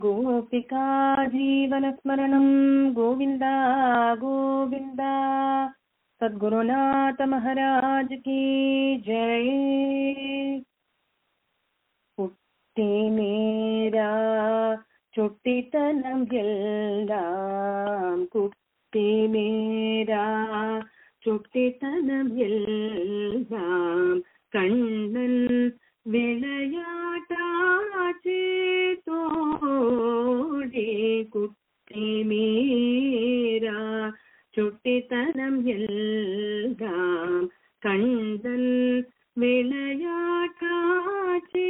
गोपिका जीवनस्मरणं गोविन्द गोविन्द सद्गुरुनाथ महाराज की जय குட்டி மேரா சுட்டித்தனம் எல்லாம் குட்டி மேரா சுட்டித்தனம் எல்லாம் கண்ணன் விளையாட்டாச்சு தோழி குட்டி மீரா சுட்டித்தனம் எல்லாம் கண்ணன் விளையாட்டாச்சு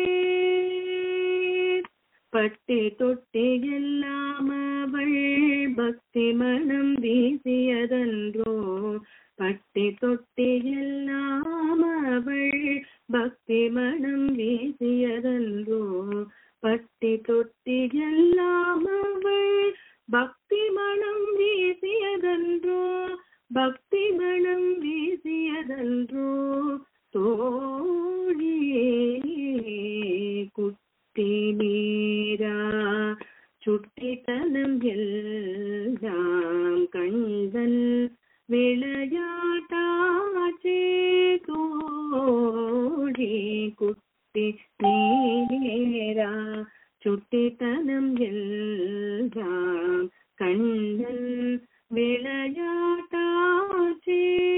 பட்டி தொட்டி எல்லாம் அவள் பக்தி மனம் வீசியதன்றோ பட்டி தொட்டி எல்லாம் அவள் பக்தி மனம் வீசியதன்றோ பட்டி தொட்டி எல்லாம் அவள் பக்தி மனம் வீசியதன்றோ பக்தி மனம் வீசியதன்றோ தோழி குட்டி நீரா சுட்டித்தனம் எல்லாம் கண்டன் விளையாட்டாச்சே தோழி குட்டி நீரா சுட்டித்தனம் எல்லாம் கண்டன் விளையாட்டாச்சே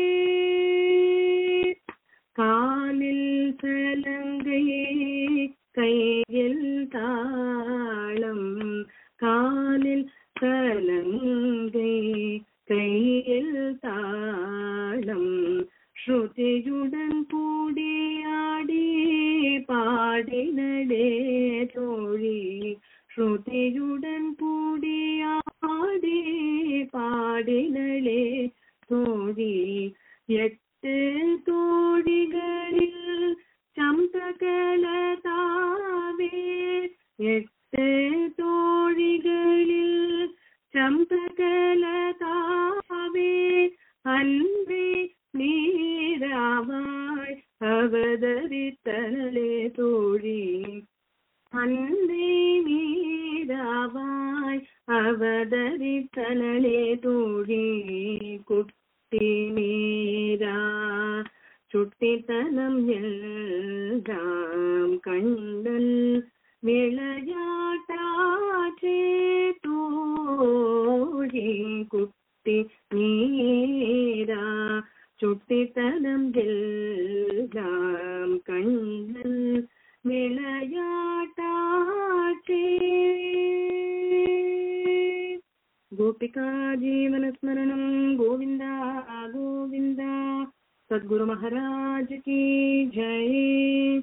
காலில் சலங்கை கையில் தாளம் காலில் சலங்கை கையில் தாளம் ஸ்ருதியுடன் கூடியாடி பாடினடே தோழி ஸ்ருதியுடன் கூடியாடி பாடினளே தோழி எட்டு தோழிகளில் சம்பகலதாவே எட்டு தோழிகளில் சம்பகலதாவே அன்பே நீராவாய் அவதரித்தனலே தோழி அன்பே நீராவாய் அவதரித்தனலே தோழி குட்டி மீரா சுட்டித்தனம் எல்லாம் கண்டன் விளையாட்டாச்சே தோழி குட்டி நீரா சுட்டித்தனம் எல்லாம் கண்டன் விளையாட்டாச்சே गोपिका जीवनस्मरणं गोविन्द गोविन्द सद्गुरु महाराज की जय